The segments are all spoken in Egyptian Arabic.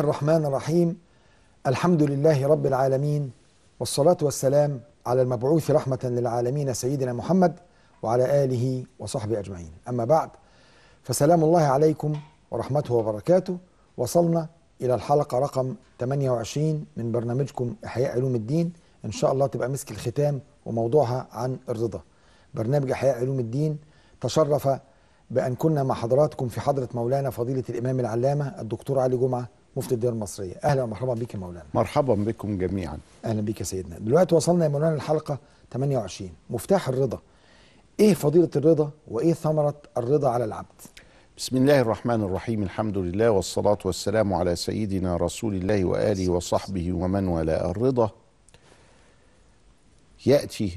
الرحمن الرحيم الحمد لله رب العالمين والصلاة والسلام على المبعوث رحمة للعالمين سيدنا محمد وعلى آله وصحبه أجمعين أما بعد فسلام الله عليكم ورحمته وبركاته وصلنا إلى الحلقة رقم 28 من برنامجكم إحياء علوم الدين إن شاء الله تبقى مسك الختام وموضوعها عن الرضا برنامج إحياء علوم الدين تشرف بأن كنا مع حضراتكم في حضرة مولانا فضيلة الإمام العلامة الدكتور علي جمعة مفتي الديار المصرية أهلا ومرحبا بك يا مولانا مرحبا بكم جميعا أهلا بك يا سيدنا دلوقتي وصلنا يا مولانا الحلقة 28 مفتاح الرضا إيه فضيلة الرضا وإيه ثمرة الرضا على العبد بسم الله الرحمن الرحيم الحمد لله والصلاة والسلام على سيدنا رسول الله وآله وصحبه ومن والاه الرضا يأتي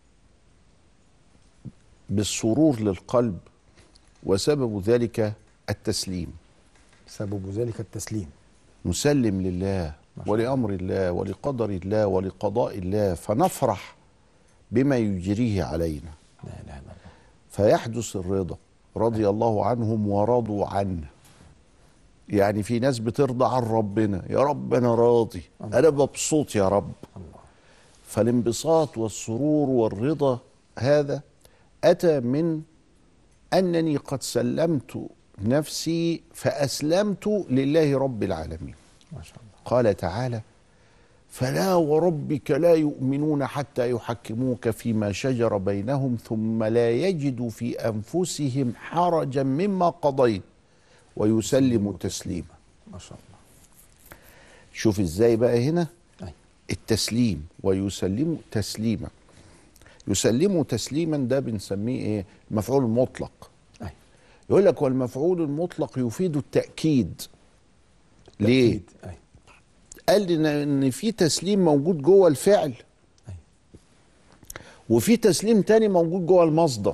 بالسرور للقلب وسبب ذلك التسليم سبب ذلك التسليم نسلم لله ولأمر الله ولقدر الله ولقضاء الله فنفرح بما يجريه علينا لا إله إلا الله فيحدث الرضا رضي الله عنهم ورضوا عنه يعني في ناس بترضى عن ربنا يا رب انا راضي انا مبسوط يا رب الله فالانبساط والسرور والرضا هذا اتى من انني قد سلمت نفسي فاسلمت لله رب العالمين ما شاء الله قال تعالى فلا وربك لا يؤمنون حتى يحكموك فيما شجر بينهم ثم لا يجدوا في انفسهم حرجا مما قضيت ويسلموا تسليما ما شاء الله شوف ازاي بقى هنا أي. التسليم ويسلموا تسليما يسلموا تسليما ده بنسميه ايه المفعول المطلق أي. يقول لك والمفعول المطلق يفيد التأكيد ليه أكيد. أي. قال لي ان إن في تسليم موجود جوه الفعل أي. وفي تسليم تاني موجود جوه المصدر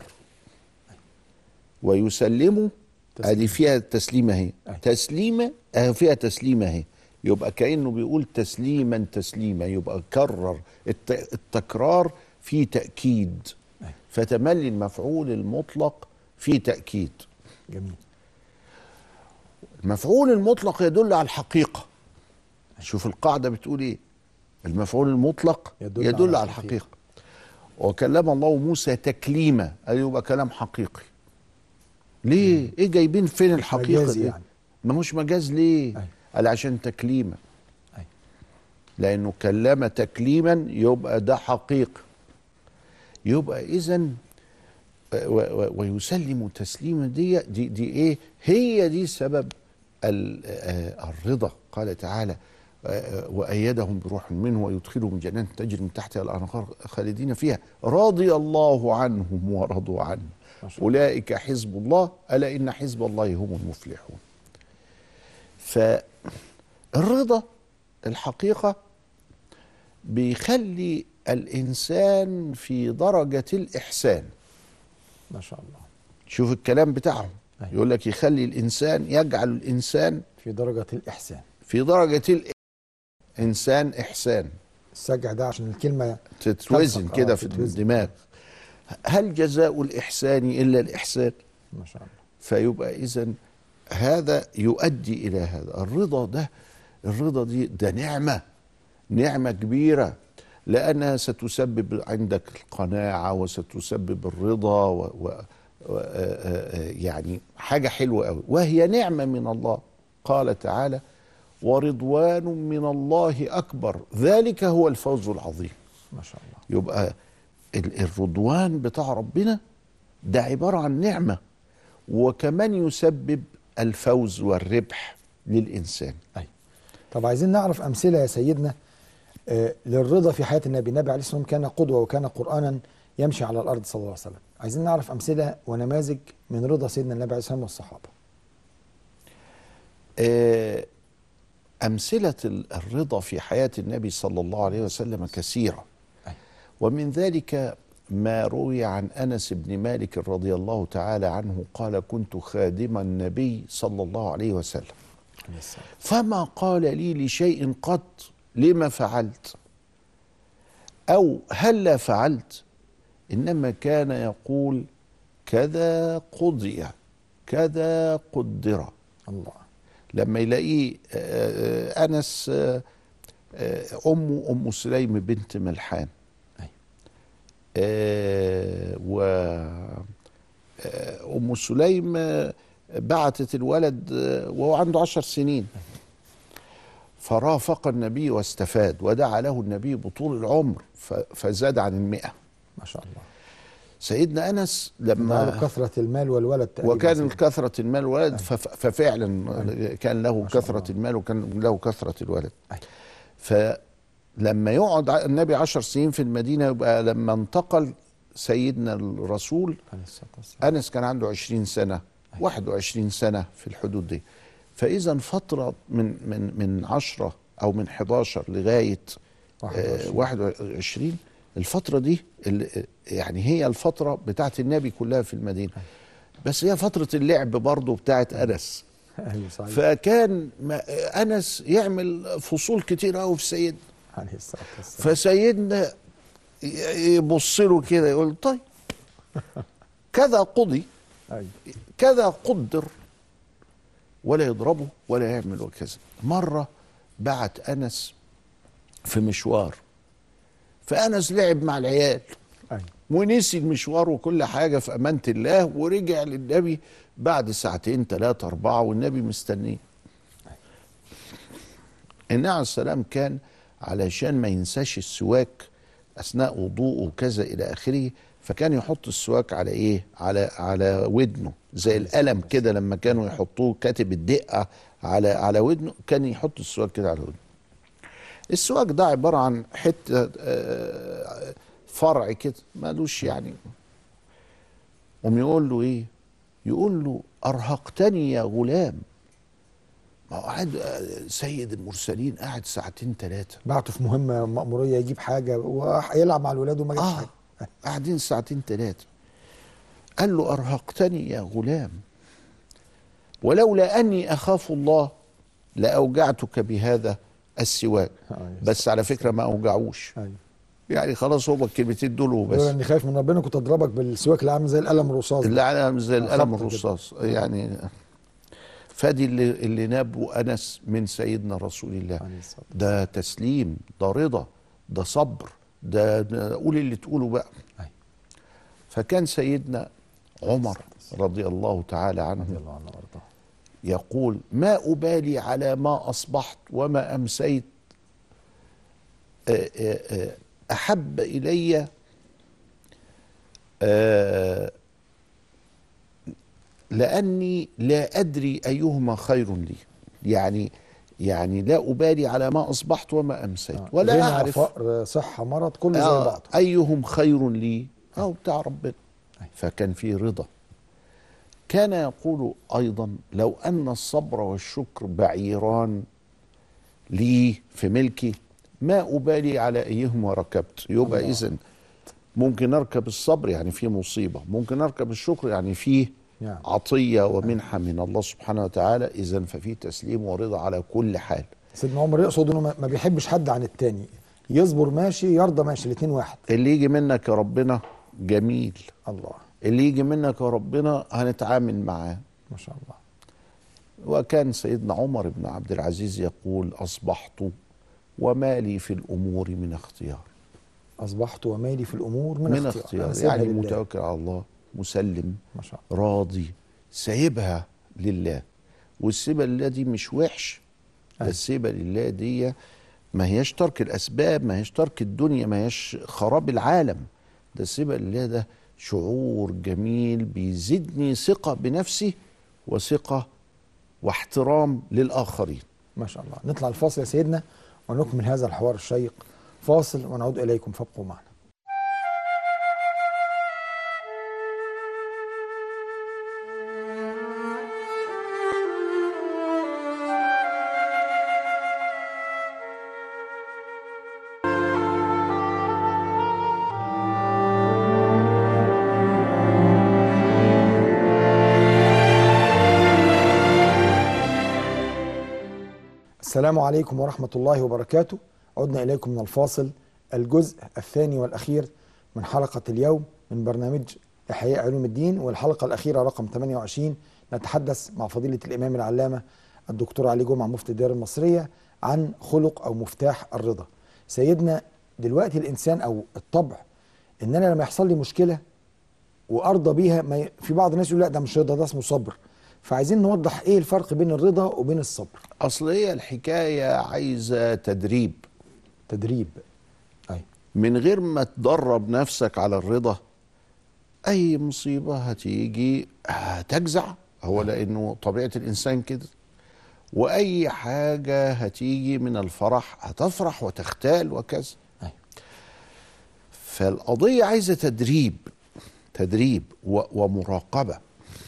ويسلموا تسليم. ادي فيها تسليمه اهي أي. تسليمه اهي فيها تسليمه اهي يبقى كانه بيقول تسليما تسليما يبقى كرر الت- التكرار في تاكيد أي. فتملي المفعول المطلق في تاكيد جميل المفعول المطلق يدل على الحقيقة شوف القاعدة بتقول ايه المفعول المطلق يدل يدل, على على الحقيقة وكلم الله موسى تكليما قال يبقى كلام حقيقي ليه ايه جايبين فين الحقيقة مجازي دي يعني. ما هوش مجاز ليه أي. قال عشان تكليما أي. لانه كلم تكليما يبقى ده حقيقة يبقى اذا ويسلم تسليما دي دي دي ايه هي دي سبب ال- آه، الرضا قال تعالى آه، وأيدهم بروح منه ويدخلهم جنات تجري من تحتها الأنهار خالدين فيها رضي الله عنهم ورضوا عنه ما شاء الله. أولئك حزب الله ألا إن حزب الله هم المفلحون فالرضا الحقيقة بيخلي الإنسان في درجة الإحسان ما شاء الله شوف الكلام بتاعهم أيوة. يقول لك يخلي الإنسان يجعل الإنسان في درجة الإحسان في درجة الإنسان إحسان السجع ده عشان الكلمة تتوزن تنسق، كده آه، في تتوزن. الدماغ هل جزاء الإحسان إلا الإحسان ما شاء الله فيبقى إذا هذا يؤدي إلى هذا الرضا ده الرضا دي ده نعمة نعمة كبيرة لأنها ستسبب عندك القناعة وستسبب الرضا و و و آه، آه، يعني حاجة حلوة قوي وهي نعمة من الله قال تعالى ورضوان من الله أكبر ذلك هو الفوز العظيم ما شاء الله يبقى ال- الرضوان بتاع ربنا ده عبارة عن نعمة وكمان يسبب الفوز والربح للإنسان أي. طب عايزين نعرف أمثلة يا سيدنا آه، للرضا في حياة النبي النبي عليه الصلاة والسلام كان قدوة وكان قرآنا يمشي على الأرض صلى الله عليه وسلم عايزين نعرف أمثلة ونماذج من رضا سيدنا النبي عليه الصلاة والسلام والصحابة آه، أمثلة ال- الرضا في حياة النبي صلى الله عليه وسلم كثيرة أي. ومن ذلك ما روي عن أنس بن مالك رضي الله تعالى عنه قال كنت خادم النبي صلى الله عليه وسلم عليه السلام. فما قال لي لشيء قط لما فعلت او هلا فعلت انما كان يقول كذا قضي كذا قدر الله لما يلاقيه آه، آه، انس آه، آه، امه ام سليم بنت ملحان أيوة. آه، و آه، ام سليم آه، بعتت الولد آه، وهو عنده عشر سنين فرافق النبي واستفاد ودعا له النبي بطول العمر ف- فزاد عن المئة ما شاء الله سيدنا أنس ما لما كثرة المال والولد تقريبا وكان سيدنا. كثرة المال والولد فف- ففعلا كان له ما شاء كثرة الله. المال وكان له كثرة الولد أيوة. فلما يقعد ع- النبي عشر سنين في المدينة يبقى لما انتقل سيدنا الرسول عليه الصلاة والسلام. أنس كان عنده عشرين سنة واحد وعشرين سنة في الحدود دي فإذا فترة من من من عشرة أو من 11 لغاية آه، 21. 21 الفترة دي اللي يعني هي الفترة بتاعت النبي كلها في المدينة بس هي فترة اللعب برضه بتاعت أنس ايوه صحيح فكان ما- أنس يعمل فصول كتير قوي في سيدنا عليه الصلاة والسلام فسيدنا ي- يبص له كده يقول طيب كذا قضي ايوه كذا قدر ولا يضربه ولا يعمل وكذا مرة بعت أنس في مشوار فأنس لعب مع العيال ايوه ونسي المشوار وكل حاجة في أمانة الله ورجع للنبي بعد ساعتين ثلاثة أربعة والنبي مستنيه النبي عليه السلام كان علشان ما ينساش السواك أثناء وضوءه وكذا إلى آخره فكان يحط السواك على إيه؟ على على ودنه زي القلم كده لما كانوا يحطوه كاتب الدقة على على ودنه كان يحط السواك كده على ودنه السواك ده عبارة عن حتة آه، فرع كده مالوش يعني قوم يقول له ايه يقول له ارهقتني يا غلام ما هو قاعد آه، سيد المرسلين قاعد ساعتين ثلاثة بعته في مهمة مأمورية يجيب حاجة ويلعب مع الولاد وما جابش اه حاجة قاعدين ساعتين ثلاثة قال له ارهقتني يا غلام ولولا اني اخاف الله لاوجعتك بهذا السواك أيوة. بس على فكرة ما اوجعوش ايوه يعني خلاص هو الكلمتين دول وبس بس اني خايف من ربنا كنت اضربك بالسواك اللي عامل زي القلم الرصاص اللي على زي القلم خبط كده. الرصاص يعني فادي اللي, اللي نابه انس من سيدنا رسول الله عليه الصلاة ده تسليم ده رضا ده صبر ده, ده قول اللي تقوله بقى أيوة. فكان سيدنا عمر رضي الله تعالى رضي عنه الله عنه وارضاه يقول ما أبالي على ما أصبحت وما أمسيت آه، آه، آه، أحب إلي آه، لأني لا أدري أيهما خير لي يعني يعني لا أبالي على ما أصبحت وما أمسيت آه. ولا غنى، أعرف فقر صحة مرض كله زي آه بعضه أيهم خير لي أو بتاع ربنا أي. فكان في رضا كان يقول أيضا لو أن الصبر والشكر بعيران لي في ملكي ما أبالي على أيهما ركبت يبقى الله. إذن ممكن أركب الصبر يعني في مصيبة ممكن أركب الشكر يعني فيه نعم. عطية ومنحة من الله سبحانه وتعالى إذا ففي تسليم ورضا على كل حال سيدنا عمر يقصد انه ما ما بيحبش حد عن التاني يصبر ماشي يرضى ماشي الاثنين واحد اللي يجي منك يا ربنا جميل الله اللي يجي منك يا ربنا هنتعامل معاه ما شاء الله وكان سيدنا عمر بن عبد العزيز يقول أصبحت وما لي في الأمور من اختيار اصبحت ومالي في الامور من, من اختيار, اختيار أنا سايبها يعني لله. متوكل على الله مسلم ما شاء الله راضي سايبها لله والسيبة لله دي مش وحش ده أيوة. السيبة لله دي ما هياش ترك الأسباب ما هياش ترك الدنيا ما هياش خراب العالم ده السيبة لله ده شعور جميل بيزيدني ثقة بنفسي وثقة واحترام للآخرين ما شاء الله نطلع الفاصل يا سيدنا ونكمل هذا الحوار الشيق فاصل ونعود اليكم فابقوا معنا السلام عليكم ورحمة الله وبركاته عدنا إليكم من الفاصل الجزء الثاني والأخير من حلقة اليوم من برنامج إحياء علوم الدين والحلقة الأخيرة رقم 28 نتحدث مع فضيلة الإمام العلامة الدكتور علي جمعة مفتي الديار المصرية عن خلق أو مفتاح الرضا سيدنا دلوقتي الإنسان أو الطبع إن أنا لما يحصل لي مشكلة وأرضى بيها ما ي... في بعض الناس يقول لا ده مش رضا ده اسمه صبر فعايزين نوضح إيه الفرق بين الرضا وبين الصبر اصل هي الحكايه عايزه تدريب تدريب أي من غير ما تدرب نفسك على الرضا اي مصيبه هتيجي هتجزع هو لانه طبيعه الانسان كده واي حاجه هتيجي من الفرح هتفرح وتختال وكذا أي فالقضيه عايزه تدريب تدريب و- ومراقبه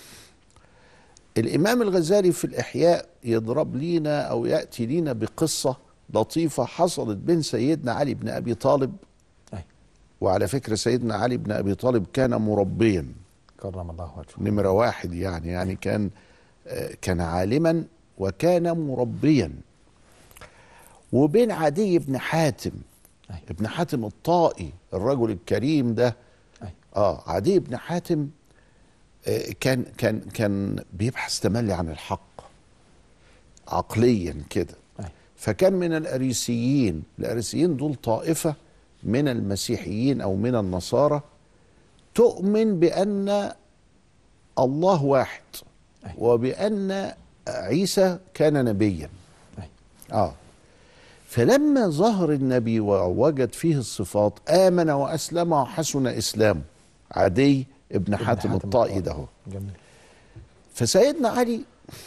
الامام الغزالي في الاحياء يضرب لينا او ياتي لينا بقصه لطيفه حصلت بين سيدنا علي بن ابي طالب أي وعلى فكره سيدنا علي بن ابي طالب كان مربيا كرم الله وجهه نمره واحد يعني يعني كان آه، كان عالما وكان مربيا وبين عدي بن حاتم أي. ابن حاتم الطائي الرجل الكريم ده أي اه عدي بن حاتم آه، كان كان كان بيبحث تملي عن الحق عقليا كده أي فكان من الاريسيين الاريسيين دول طائفه من المسيحيين او من النصارى تؤمن بان الله واحد أي. وبان عيسى كان نبيا أي اه فلما ظهر النبي ووجد فيه الصفات امن واسلم وحسن اسلامه عدي ابن ابن حاتم حاتم الطائي الطائي. ده هو جميل فسيدنا علي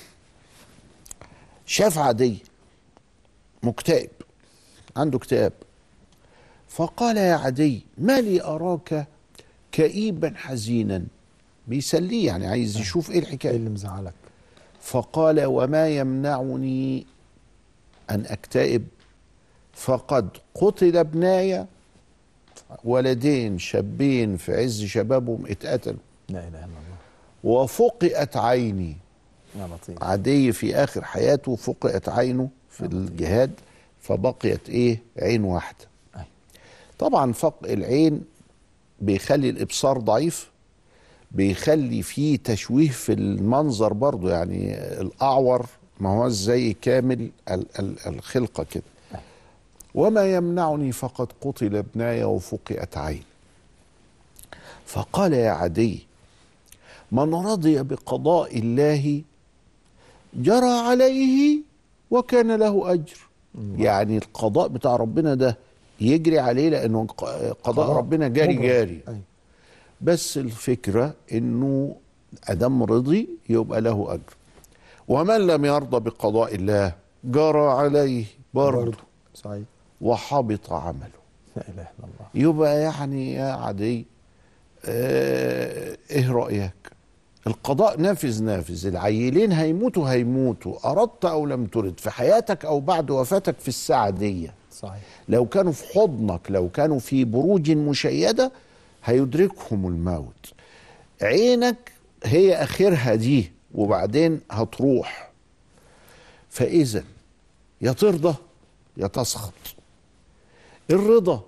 شاف عدي مكتئب عنده اكتئاب فقال يا عدي ما لي اراك كئيبا حزينا بيسليه يعني عايز يشوف ايه إيه الحكايه اللي مزعلك فقال وما يمنعني ان اكتئب فقد قتل ابناي ولدين شابين في عز شبابهم اتقتلوا لا إله إلا الله وفقئت عيني يا لطيف عدي في اخر حياته فقئت عينه في الجهاد فبقيت ايه عين واحده أي طبعا فقء العين بيخلي الابصار ضعيف بيخلي فيه تشويه في المنظر برضو يعني الاعور ما هو زي كامل ال- ال- الخلقه كده وما يمنعني فقد قتل ابناي وفقئت عين فقال يا عدي من رضي بقضاء الله جرى عليه وكان له اجر يعني القضاء بتاع ربنا ده يجري عليه لانه ق- قضاء قضاء ربنا جاري مجرم. جاري أي بس الفكره انه ادم رضي يبقى له اجر ومن لم يرضى بقضاء الله جرى عليه برضه برضه صحيح وحبط عمله لا اله الا الله يبقى يعني يا عدي آه ايه رايك القضاء نافذ نافذ العيلين هيموتوا هيموتوا اردت او لم ترد في حياتك او بعد وفاتك في الساعه دي صحيح لو كانوا في حضنك لو كانوا في بروج مشيده هيدركهم الموت عينك هي اخرها دي وبعدين هتروح فاذا يا ترضى يا تسخط الرضا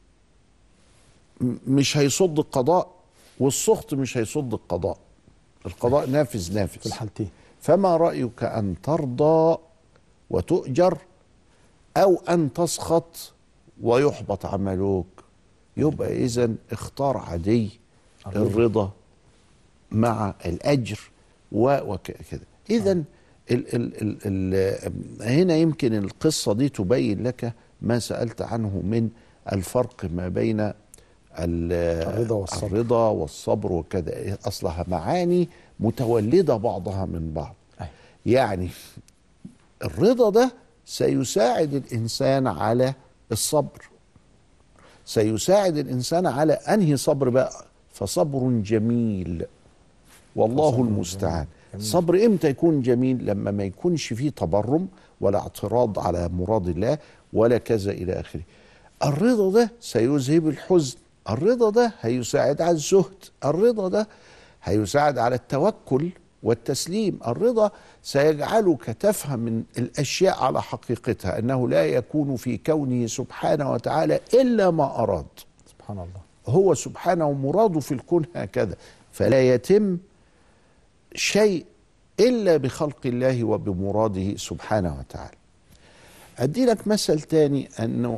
م- مش هيصد القضاء والسخط مش هيصد القضاء القضاء نافذ في نافذ الحالتين فما رأيك أن ترضى وتؤجر أو أن تسخط ويحبط عملك يبقى إذا اختار عدي الرضا. الرضا مع الأجر و- وكذا إذا ال ال ال ال هنا يمكن القصة دي تبين لك ما سألت عنه من الفرق ما بين ال- الرضا والصبر. الرضا والصبر وكذا أصلها معاني متولدة بعضها من بعض أي. يعني الرضا ده سيساعد الانسان على الصبر سيساعد الانسان على انهي صبر بقى فصبر جميل والله فصبر المستعان جميل. صبر امتى يكون جميل لما ما يكونش فيه تبرم ولا اعتراض على مراد الله ولا كذا الى اخره الرضا ده سيذهب الحزن الرضا ده هيساعد على الزهد الرضا ده هيساعد على التوكل والتسليم الرضا سيجعلك تفهم من الاشياء على حقيقتها انه لا يكون في كونه سبحانه وتعالى الا ما اراد سبحان الله هو سبحانه مراده في الكون هكذا فلا يتم شيء إلا بخلق الله وبمراده سبحانه وتعالى أدي لك مثل تاني أنه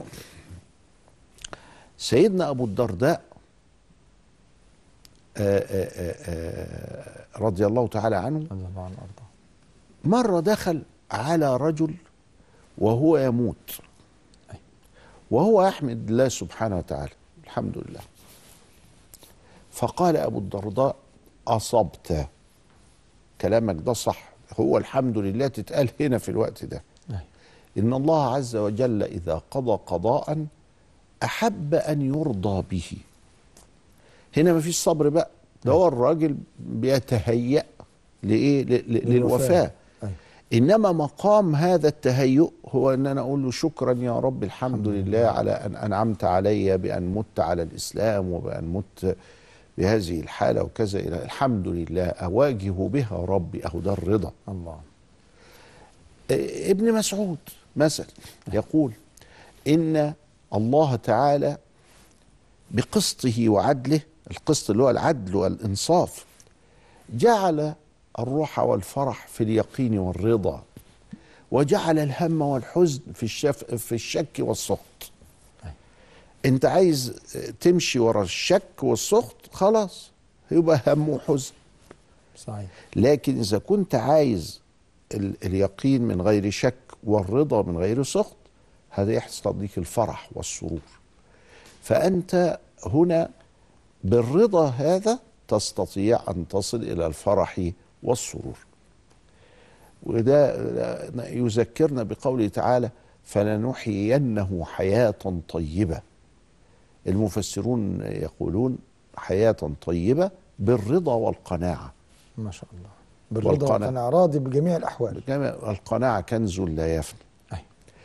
سيدنا أبو الدرداء آآ آآ آآ رضي الله تعالى عنه رضي الله عنه وارضاه مرة دخل على رجل وهو يموت وهو يحمد الله سبحانه وتعالى الحمد لله فقال أبو الدرداء أصبت كلامك ده صح هو الحمد لله تتقال هنا في الوقت ده أيوة. إن الله عز وجل إذا قضى قضاء أحب أن يرضى به هنا مفيش صبر بقى ده هو الراجل بيتهيأ لإيه ل- ل- للوفاة أيوة. انما مقام هذا التهيؤ هو ان انا اقول له شكرا يا رب الحمد لله على ان انعمت علي بان مت على الاسلام وبان مت بهذه الحاله وكذا الى الحمد لله اواجه بها ربي اهو ده الرضا الله إيه، ابن مسعود مثل يقول ان الله تعالى بقسطه وعدله القسط اللي هو العدل والانصاف جعل الروح والفرح في اليقين والرضا وجعل الهم والحزن في الشف في الشك والسخط انت عايز تمشي ورا الشك والسخط خلاص يبقى هم وحزن صحيح لكن اذا كنت عايز ال- اليقين من غير شك والرضا من غير سخط هذا يحصل لك الفرح والسرور فانت هنا بالرضا هذا تستطيع ان تصل الى الفرح والسرور وده يذكرنا بقوله تعالى فلنحيينه حياه طيبه المفسرون يقولون حياه طيبه بالرضا والقناعه ما شاء الله بالرضا والقناعة. والقناعة راضي بجميع الأحوال كما القناعة كنز لا يفنى أيوة.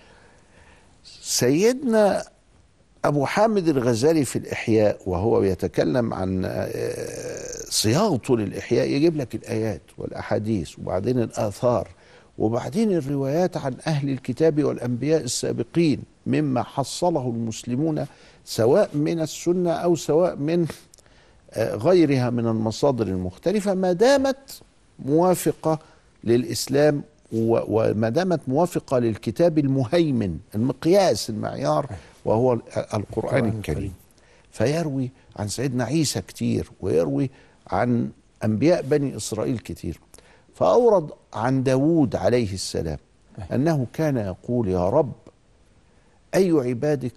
سيدنا أبو حامد الغزالي في الإحياء وهو بيتكلم عن آه، صياغته للإحياء يجيب لك الآيات والأحاديث وبعدين الآثار وبعدين الروايات عن أهل الكتاب والأنبياء السابقين مما حصله المسلمون سواء من السنة أو سواء من آه، غيرها من المصادر المختلفة ما دامت موافقة للإسلام و- وما دامت موافقة للكتاب المهيمن المقياس المعيار وهو ال- القرآن القرآن الكريم الكريم. فيروي عن سيدنا عيسى كتير ويروي عن أنبياء بني إسرائيل كتير فأورد عن داود عليه السلام أنه كان يقول يا رب أي عبادك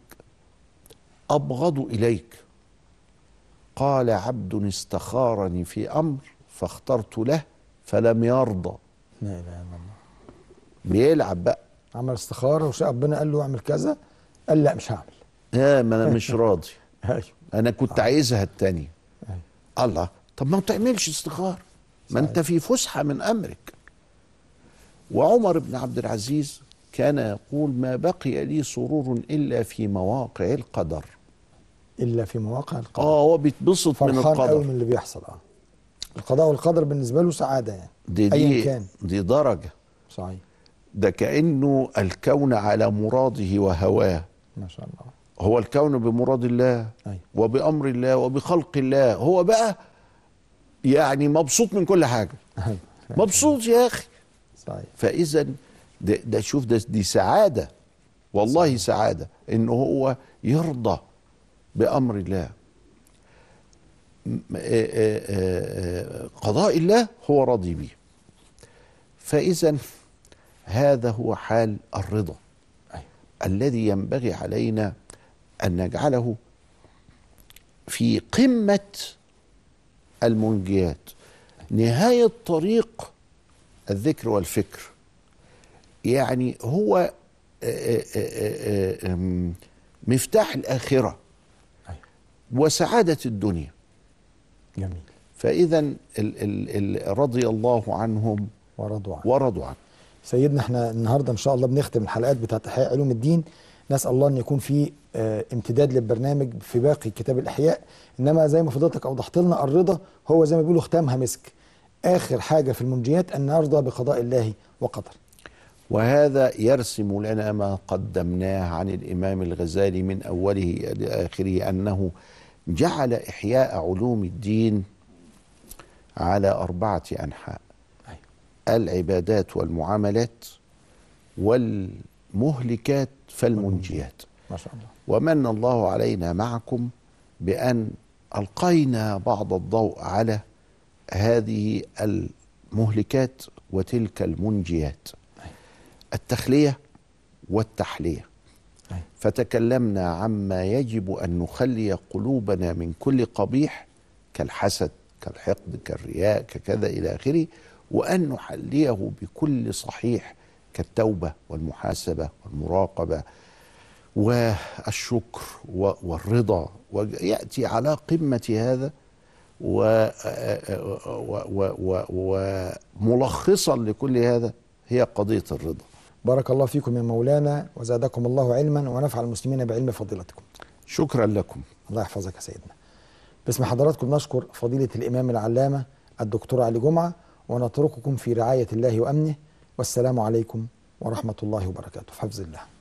أبغض إليك قال عبد استخارني في أمر فاخترت له فلم يرضى لا إله إلا الله بيلعب بقى عمل استخارة وشاء ربنا قال له اعمل كذا قال لا مش هعمل يا ما انا مش راضي أيوة. انا كنت عايزها التانية أيوة. الله طب ما تعملش استخار ما انت في فسحة من امرك وعمر بن عبد العزيز كان يقول ما بقي لي سرور الا في مواقع القدر إلا في مواقع القدر اه هو بيتبسط من فرحان قوي القدر من اللي بيحصل اه القضاء والقدر بالنسبة له سعادة يعني دي أيا دي كان دي درجة صحيح ده كأنه الكون على مراده وهواه ما شاء الله هو الكون بمراد الله أيوة. وبأمر الله وبخلق الله هو بقى يعني مبسوط من كل حاجة أيوة. مبسوط يا أخي صحيح فإذا ده, ده شوف ده دي سعادة والله صحيح. سعادة إنه هو يرضى بأمر الله م- آه، آه، آه، قضاء الله هو راضي به فإذا هذا هو حال الرضا أيوة. الذي ينبغي علينا أن نجعله في قمة المنجيات نهاية طريق الذكر والفكر يعني هو آه، آه، آه، آه، آم، مفتاح الآخرة أيوة. وسعادة الدنيا جميل فإذا ال- ال- ال- رضي الله عنهم ورضوا عنه ورضوا عنه سيدنا احنا النهارده ان شاء الله بنختم الحلقات بتاعت احياء علوم الدين نسال الله ان يكون في آه، امتداد للبرنامج في باقي كتاب الاحياء انما زي ما فضلتك اوضحت لنا الرضا هو زي ما بيقولوا ختامها مسك اخر حاجه في المنجيات ان نرضى بقضاء الله وقدره وهذا يرسم لنا ما قدمناه عن الإمام الغزالي من أوله إلى آخره أنه جعل إحياء علوم الدين على أربعة أنحاء أيوة. العبادات والمعاملات والمهلكات فالمنجيات ما شاء الله ومن الله علينا معكم بأن ألقينا بعض الضوء على هذه المهلكات وتلك المنجيات التخلية والتحلية أي. فتكلمنا عما يجب أن نخلي قلوبنا من كل قبيح كالحسد كالحقد كالرياء ككذا إلى آخره وأن نحليه بكل صحيح كالتوبة والمحاسبة والمراقبة والشكر و- والرضا ويأتي على قمة هذا و- و- و- وملخصا لكل هذا هي قضية الرضا بارك الله فيكم يا مولانا وزادكم الله علما ونفع المسلمين بعلم فضيلتكم شكرا لكم الله يحفظك يا سيدنا باسم حضراتكم نشكر فضيلة الإمام العلامة الدكتور علي جمعة ونترككم في رعاية الله وأمنه والسلام عليكم ورحمة الله وبركاته في حفظ الله